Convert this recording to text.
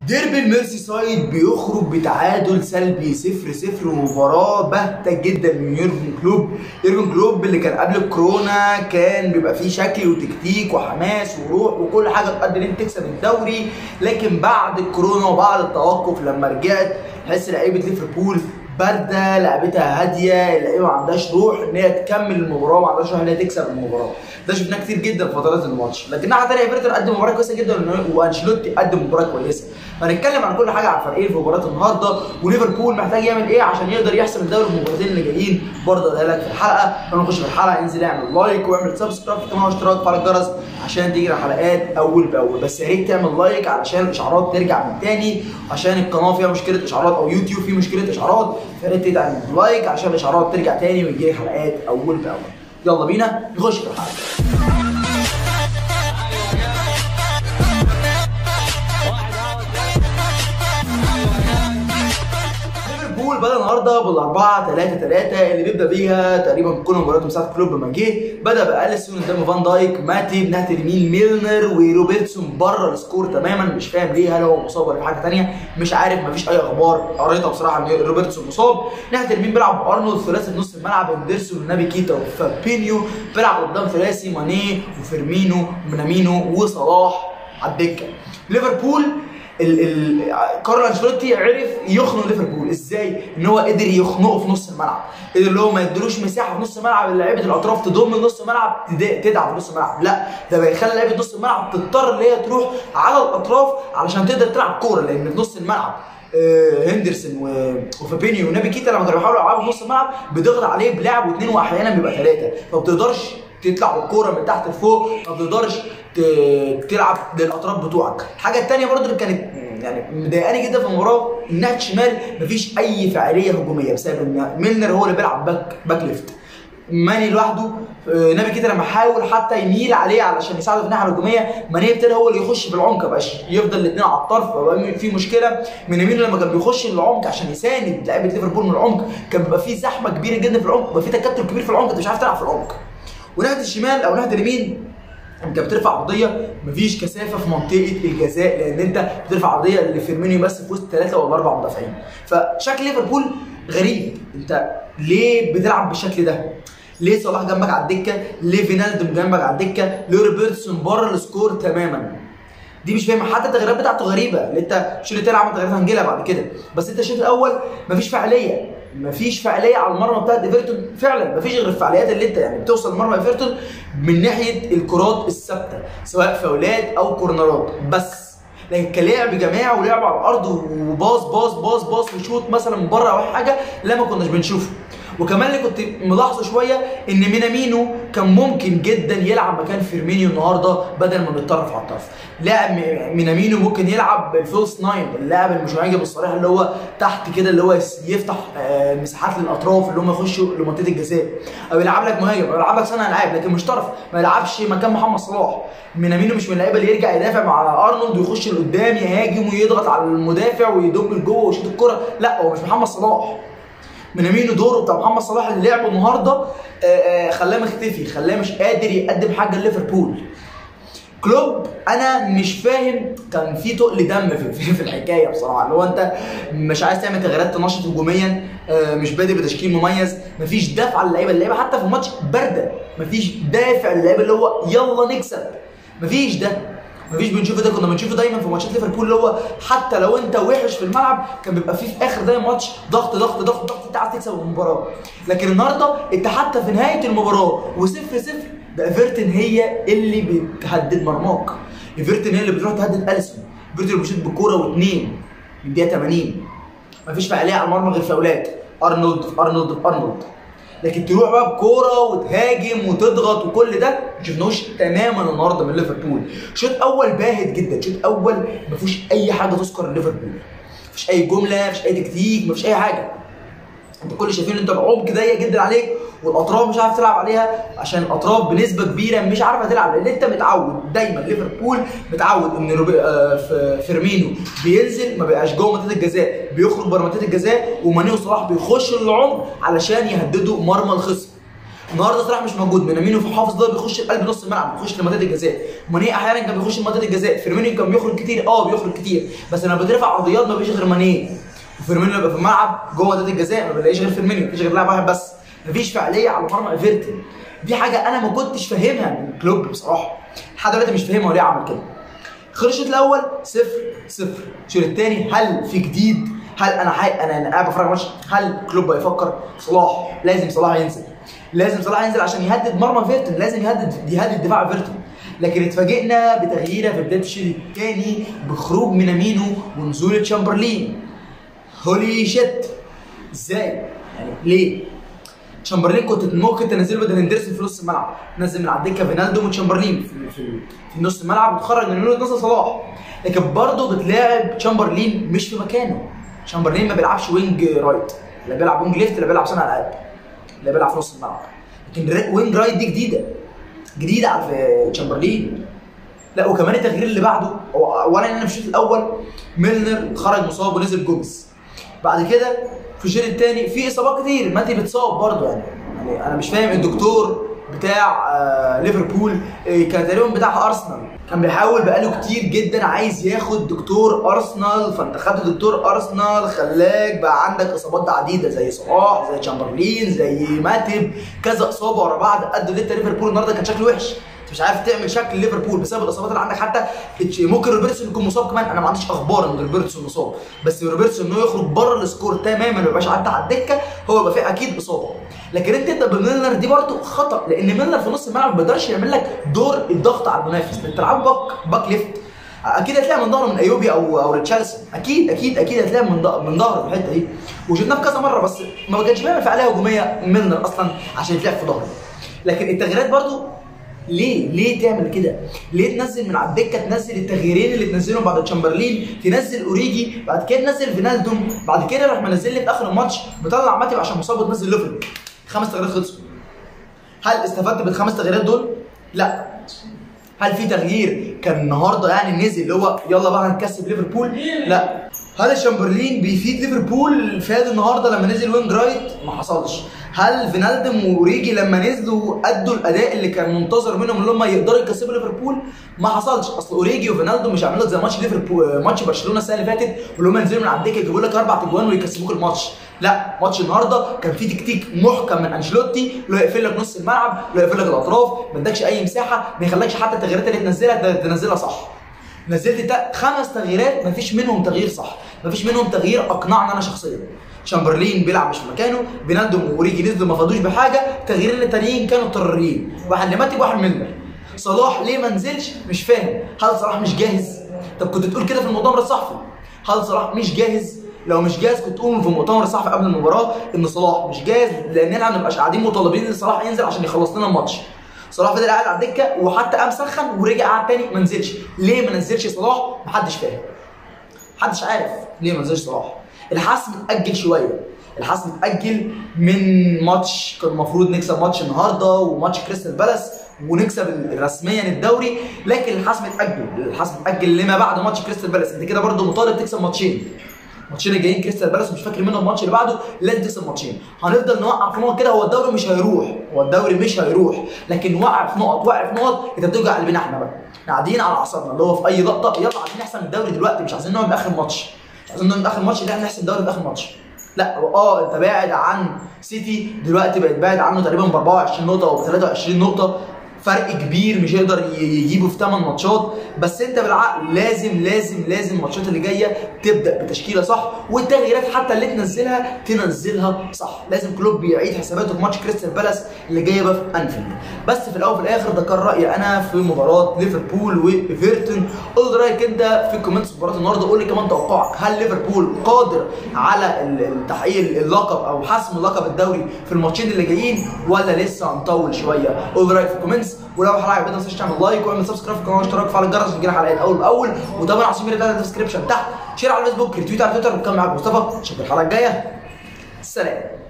ديربي الميرسي سايد بيخرج بتعادل سلبي 0 0 ومباراه باهته جدا من يورجن كلوب يورجن كلوب اللي كان قبل الكورونا كان بيبقى فيه شكل وتكتيك وحماس وروح وكل حاجه تقدر ان انت تكسب الدوري لكن بعد الكورونا وبعد التوقف لما رجعت تحس لعيبه ليفربول بارده لعبتها هاديه اللعيبه ما عندهاش روح ان هي تكمل المباراه وما عندهاش روح ان هي تكسب المباراه ده شفناه كتير جدا في فترات الماتش لكن الناحيه الثانيه ايفرتون قدم مباراه كويسه جدا وانشيلوتي قدم مباراه كويسه فهنتكلم عن كل حاجه عن فريقين في مباراه النهارده وليفربول محتاج يعمل ايه عشان يقدر يحسم الدوري في المباراتين اللي جايين برضه ده لك في الحلقه قبل نخش في الحلقه انزل اعمل لايك واعمل سبسكرايب في القناه واشتراك وفعل الجرس عشان تيجي الحلقات اول باول بس يا ريت تعمل لايك علشان الاشعارات ترجع من تاني عشان القناه فيها مشكله اشعارات او يوتيوب فيه مشكله اشعارات فيا ريت تعمل لايك عشان الاشعارات ترجع تاني ويجي حلقات اول باول يلا بينا نخش في الحلقه ليفربول بدا النهارده بالاربعه 3 3 اللي بيبدا بيها تقريبا كل مباريات مساعد كلوب ما جه بدا باليسون قدام فان دايك ماتيب ناحيه اليمين ميلنر وروبرتسون بره السكور تماما مش فاهم ليه هل هو مصاب ولا حاجه ثانيه مش عارف مفيش اي اخبار قريتها بصراحه ان روبرتسون مصاب ناحيه اليمين بيلعب ارنولد ثلاثي نص الملعب اندرسون ونابي كيتا وفابينيو بيلعب قدام ثلاثي ماني وفيرمينو ومنامينو وصلاح على الدكه ليفربول ال ال كارل انشيلوتي عرف يخنق ليفربول ازاي ان هو قدر يخنقه في نص الملعب قدر اللي هو ما يديلوش مساحه في نص الملعب لعيبه الاطراف تضم نص الملعب تدعم في نص الملعب لا ده بيخلي لعيبه نص الملعب تضطر ان هي تروح على الاطراف علشان تقدر تلعب كوره لان في نص الملعب آه هندرسون وفابينيو ونابي كيتا لما كانوا بيحاولوا يلعبوا في نص الملعب بيضغط عليه بلاعب واثنين واحيانا بيبقى ثلاثه فما بتقدرش تطلع بالكوره من تحت لفوق ما بتقدرش تلعب للاطراف بتوعك الحاجه الثانيه برضو اللي كانت يعني مضايقاني جدا في المباراه الناحيه الشمال مفيش اي فعاليه هجوميه بسبب ان ميلنر هو اللي بيلعب باك باك ليفت ماني لوحده نبي كده لما حاول حتى يميل عليه علشان يساعده في الناحيه الهجوميه ماني ابتدى هو اللي يخش بالعمق مبقاش يفضل الاثنين على الطرف فبقى في مشكله من يمين لما كان بيخش العمق عشان يساند لعيبه ليفربول من العمق كان بيبقى في زحمه كبيره جدا في العمق بيبقى في تكتل كبير في العمق انت مش عارف تلعب في العمق وناحيه الشمال او ناحيه اليمين انت بترفع عرضيه مفيش كثافه في منطقه الجزاء لان انت بترفع عرضيه لفيرمينيو بس في وسط ثلاثه ولا اربع مدافعين فشكل ليفربول غريب انت ليه بتلعب بالشكل ده؟ ليه صلاح جنبك على الدكه؟ ليه فينالدوم جنبك على الدكه؟ ليه روبرتسون بره السكور تماما؟ دي مش فاهمه حتى التغييرات بتاعته غريبه اللي انت مش اللي تلعب تغييرات هنجيلها بعد كده بس انت الشوط الاول مفيش فعاليه مفيش فعاليه على المرمى بتاعت ايفرتون فعلا مفيش غير الفعاليات اللي انت يعني بتوصل لمرمى ايفرتون من ناحيه الكرات الثابته سواء فاولات او كورنرات بس لكن كلاعب جماعي ولعب على الارض وباص باص باص باص وشوط مثلا من بره او حاجه لا ما كناش بنشوفه وكمان اللي كنت ملاحظه شويه ان مينامينو كان ممكن جدا يلعب مكان فيرمينيو النهارده بدل ما بيتطرف على الطرف لاعب مينامينو ممكن يلعب بالفولس ناين اللاعب اللي مش مهاجم الصريح اللي هو تحت كده اللي هو يفتح مساحات للاطراف اللي هم يخشوا لمنطقه الجزاء او يلعب لك مهاجم او يلعب لك صانع العاب لكن مش طرف ما يلعبش مكان محمد صلاح مينامينو مش من اللعيبه اللي يرجع يدافع مع ارنولد ويخش لقدام يهاجم ويضغط على المدافع ويدب لجوه ويشوط الكره لا هو مش محمد صلاح منامينو دوره بتاع محمد صلاح اللي لعبه النهارده خلاه مختفي خلاه مش قادر يقدم حاجه لليفربول كلوب انا مش فاهم كان في تقل دم في, في الحكايه بصراحه اللي هو انت مش عايز تعمل تغييرات تنشط هجوميا مش بادئ بتشكيل مميز مفيش دافع للعيبه اللعيبه حتى في الماتش بارده مفيش دافع للعيبه اللي هو يلا نكسب مفيش ده مفيش بنشوفه ده كنا بنشوفه دايما في ماتشات ليفربول اللي هو حتى لو انت وحش في الملعب كان بيبقى فيه في اخر دايما ماتش ضغط ضغط ضغط ضغط انت عايز تكسب المباراه لكن النهارده انت حتى في نهايه المباراه وصفر صفر ده ايفرتون هي اللي بتهدد مرماك ايفرتون هي اللي بتروح تهدد اليسون ايفرتون اللي بيشوط بالكوره واثنين من الدقيقه 80 مفيش فعاليه على المرمى غير فاولات ارنولد في ارنولد في ارنولد لكن تروح بقى بكوره وتهاجم وتضغط وكل ده ما شفناهوش تماما النهارده من ليفربول شوط اول باهت جدا شوط اول ما فيهوش اي حاجه تذكر ليفربول مفيش اي جمله مفيش اي تكتيك مفيش اي حاجه انت كل شايفين انت العمق ضيق جدا عليك والاطراف مش عارف تلعب عليها عشان الاطراف بنسبه كبيره مش عارفه تلعب لان انت متعود دايما ليفربول متعود ان روبي... آه ف- فيرمينو بينزل ما بيبقاش جوه منطقه الجزاء بيخرج بره منطقه الجزاء وماني وصلاح بيخشوا للعمق علشان يهددوا مرمى الخصم النهارده صلاح مش موجود مينامينو في حافظ ده بيخش قلب نص الملعب بيخش لمنطقه الجزاء ماني احيانا كان بيخش لمنطقه الجزاء فيرمينيو كان بيخرج كتير اه بيخرج كتير بس لما بترفع عرضيات ما بيجيش غير ماني وفيرمينيو يبقى في الملعب جوه منطقه الجزاء ما بنلاقيش غير فيرمينيو مفيش غير لاعب واحد بس مفيش فعاليه على مرمى ايفرتون دي حاجه انا ما كنتش فاهمها من كلوب بصراحه لحد دلوقتي مش فاهمها هو ليه عمل كده خلص الشوط الاول صفر صفر الشوط الثاني هل في جديد هل انا حي... انا أنا قاعد بتفرج على الماتش هل كلوب هيفكر صلاح لازم صلاح ينزل لازم صلاح ينزل عشان يهدد مرمى فيرتون لازم يهدد يهدد دفاع فيرتون لكن اتفاجئنا بتغييره في بدايه الشوط الثاني بخروج مينامينو ونزول تشامبرلين هولي شيت ازاي يعني ليه تشامبرلين كنت ممكن تنزله بدل هندرسون في نص الملعب تنزل من على الدكه فينالدوم وتشامبرلين في, في, في نص الملعب وتخرج من منه نص صلاح لكن برضه بتلاعب تشامبرلين مش في مكانه تشامبرلين ما بيلعبش وينج رايت لا بيلعب وينج ليفت لا بيلعب صانع العاب لا بيلعب في نص الملعب لكن وينج رايت دي جديده جديده على في تشامبرلين لا وكمان التغيير اللي بعده هو اولا انا في الشوط الاول ميلنر خرج مصاب ونزل جوميز بعد كده في الشوط الثاني في اصابات كتير ماتي بتصاب برضه يعني يعني انا مش فاهم الدكتور بتاع آه ليفربول آه كان تقريبا بتاع ارسنال كان بيحاول بقاله كتير جدا عايز ياخد دكتور ارسنال فانت خدت دكتور ارسنال خلاك بقى عندك اصابات عديده زي صلاح زي تشامبرلين زي ماتب كذا اصابه ورا بعض ادوا ليه ليفربول النهارده كان شكله وحش انت مش عارف تعمل شكل ليفربول بسبب الاصابات اللي عندك حتى ممكن روبرتسون يكون مصاب كمان انا ما عنديش اخبار ان روبرتسون مصاب بس روبرتسون انه يخرج بره السكور تماما ما يبقاش حتى على الدكه هو يبقى فيه اكيد اصابه لكن انت تبدا بميلنر دي برضه خطا لان ميلنر في نص الملعب ما بيقدرش يعمل لك دور الضغط على المنافس انت تلعب باك باك ليفت اكيد هتلاقي من ظهره من ايوبي او او ريتشارلسون اكيد اكيد اكيد هتلاقي من من ظهره في الحته دي وشفناه في كذا مره بس ما كانش بيعمل فعاليه هجوميه ميلنر اصلا عشان يتلعب في ظهره لكن التغييرات برضه ليه؟ ليه تعمل كده؟ ليه تنزل من على الدكه تنزل التغييرين اللي تنزلهم بعد تشامبرلين، تنزل اوريجي، بعد كده تنزل فينالدوم، بعد كده راح منزل لي في اخر الماتش مطلع ماتب عشان مصاب وتنزل لوفل. خمس تغييرات خلصوا. هل استفدت بالخمس تغييرات دول؟ لا. هل في تغيير كان النهارده يعني نزل اللي هو يلا بقى هنكسب ليفربول؟ لا. هل شامبرلين بيفيد ليفربول فاد النهارده لما نزل وينج رايت؟ ما حصلش. هل فينالدم واوريجي لما نزلوا ادوا الاداء اللي كان منتظر منهم ان هم يقدروا يكسبوا ليفربول؟ ما حصلش، اصل اوريجي وفينالدوم مش هيعملوا لك زي ماتش ليفربول ماتش برشلونه السنه اللي فاتت واللي هم ينزلوا من على الدكه يجيبوا لك اربع اجوان ويكسبوك الماتش. لا ماتش النهارده كان فيه تكتيك محكم من انشيلوتي اللي هو يقفل لك نص الملعب، اللي هو يقفل لك الاطراف، ما ادكش اي مساحه، ما يخليكش حتى التغييرات اللي تنزلها تنزلها صح. نزلت خمس تغييرات مفيش منهم تغيير صح مفيش منهم تغيير اقنعني انا شخصيا شامبرلين بيلعب مش في مكانه فينالدوم واوريجي نزلوا ما فادوش بحاجه التغييرين التانيين كانوا اضطراريين واحد لماتي وواحد ميلنر صلاح ليه ما نزلش مش فاهم هل صلاح مش جاهز طب كنت تقول كده في المؤتمر الصحفي هل صلاح مش جاهز لو مش جاهز كنت تقول في المؤتمر الصحفي قبل المباراه ان صلاح مش جاهز لاننا ما نبقاش قاعدين مطالبين ان صلاح ينزل عشان يخلص لنا الماتش صلاح فضل قاعد على الدكه وحتى قام سخن ورجع قعد تاني ما نزلش ليه ما نزلش صلاح محدش فاهم محدش عارف ليه ما نزلش صلاح الحسم اتاجل شويه الحسم اتاجل من ماتش كان المفروض نكسب ماتش النهارده وماتش كريستال بالاس ونكسب رسميا الدوري لكن الحسم اتاجل الحسم اتاجل لما بعد ماتش كريستال بالاس انت كده برضه مطالب تكسب ماتشين الماتشين الجايين كريستال بالاس مش فاكر منهم الماتش اللي بعده لازم تكسب ماتشين هنفضل نوقع في نقط كده هو الدوري مش هيروح هو الدوري مش هيروح لكن وقع في نقط وقع في نقط انت بتوجع قلبنا احنا بقى احنا قاعدين على اعصابنا اللي هو في اي لقطه يلا عايزين نحسم الدوري دلوقتي مش عايزين نقعد لاخر ماتش مش عايزين نقعد لاخر ماتش لا نحسم الدوري في اخر ماتش لا اه انت باعد عن سيتي دلوقتي بقت باعد عنه تقريبا ب 24 نقطه او ب 23 نقطه فرق كبير مش هيقدر يجيبه في 8 ماتشات بس انت بالعقل لازم لازم لازم الماتشات اللي جايه تبدا بتشكيله صح والتغييرات حتى اللي تنزلها تنزلها صح لازم كلوب يعيد حساباته في ماتش كريستال بالاس اللي جايه بقى في انفيلد بس في الاول وفي الاخر ده كان رايي انا في مباراه ليفربول وايفرتون قول رايك انت في الكومنتس في مباراه النهارده قول لي كمان توقعك هل ليفربول قادر على التحقيق اللقب او حسم لقب الدوري في الماتشين اللي جايين ولا لسه هنطول شويه قول رايك في الكومنتس ولو الحلقه عجبتك ما تنساش تعمل لايك واعمل سبسكرايب في القناه واشتراك وفعل الجرس عشان يجيلك حلقات اول باول وطبعا على السوشيال ميديا الديسكربشن تحت شير على الفيسبوك ريتويت على تويتر وكمل معاك مصطفى اشوفك الحلقه الجايه سلام